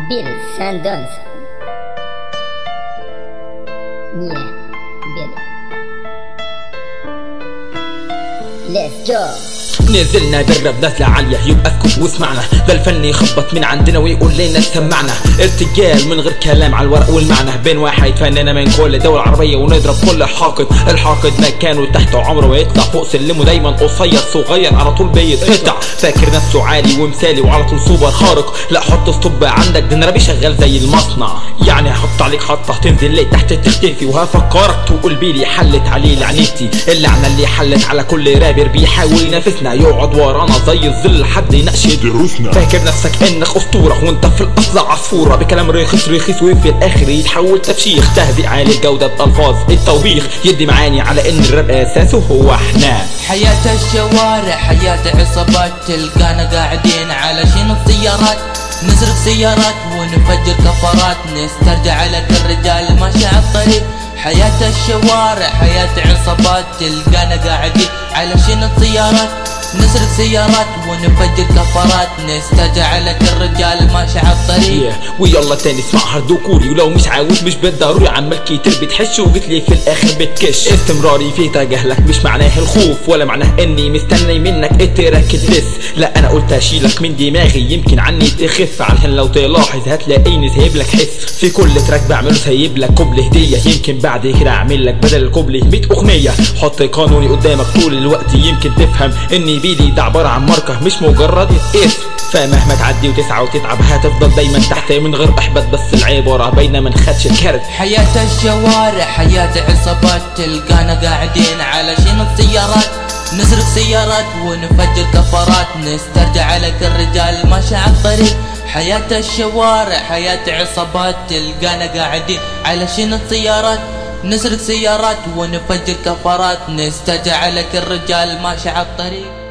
Bill Sandons. Yeah, Bill. Let's go. نزلنا بالراب نازلة عالية يبقى اسكت واسمعنا ده الفن يخبط من عندنا ويقول لنا سمعنا ارتجال من غير كلام على الورق والمعنى بين واحد فنانة من كل دول عربية ونضرب كل حاقد الحاقد مكانه تحت عمره ويطلع فوق سلمه دايما قصير صغير على طول بيتقطع فاكر نفسه عالي ومثالي وعلى طول سوبر خارق لا حط ستوب عندك ده انا رابي شغال زي المصنع يعني هحط عليك خطة تنزل لي تحت تختفي وهفكرك تقول بيلي حلت عليه لعنتي اللعنة اللي حلت على كل رابر بيحاول ينافسنا يقعد ورانا زي الظل لحد ينقشد دروسنا. فاكر نفسك انك اسطوره وانت في الاصل عصفوره بكلام رخيص رخيص وفي الاخر يتحول تفشيخ تهزئ عالي الجوده بالفاظ التوبيخ يدي معاني على ان الراب اساسه هو احنا حياة الشوارع حياة عصابات تلقانا قاعدين على شنو السيارات نسرق سيارات ونفجر كفرات نسترجع لك الرجال ماشي على الطريق حياة الشوارع حياة عصابات تلقانا قاعدين على شنو السيارات نسرق سيارات ونفجر كفرات نسترجع لك الرجال ماشي على الطريق Yeah. ويلا تاني اسمع هردوكوري ولو مش عاوز مش بالضروري عمال كتير بتحش وجيت لي في الاخر بتكش استمراري في تجاهلك مش معناه الخوف ولا معناه اني مستني منك اتراك الدس لا انا قلت اشيلك من دماغي يمكن عني تخف علشان لو تلاحظ هتلاقيني سايب لك حس في كل تراك بعمله سايب لك كوبل هديه يمكن بعد كده اعمل لك بدل الكوبل 100 اغنيه حط قانوني قدامك طول الوقت يمكن تفهم اني بيدي ده عباره عن ماركه مش مجرد اسم فمهما تعدي وتسعى وتتعب هتفضل دايما تحت من غير احبط بس العباره باينه من خدش الكارت حياة الشوارع حياة عصابات تلقانا قاعدين على شنو السيارات نسرق سيارات ونفجر كفرات نسترجع لك الرجال ماشي على الطريق حياة الشوارع حياة عصابات تلقانا قاعدين على شنو السيارات نسرق سيارات ونفجر كفرات نسترجع لك الرجال ماشي على الطريق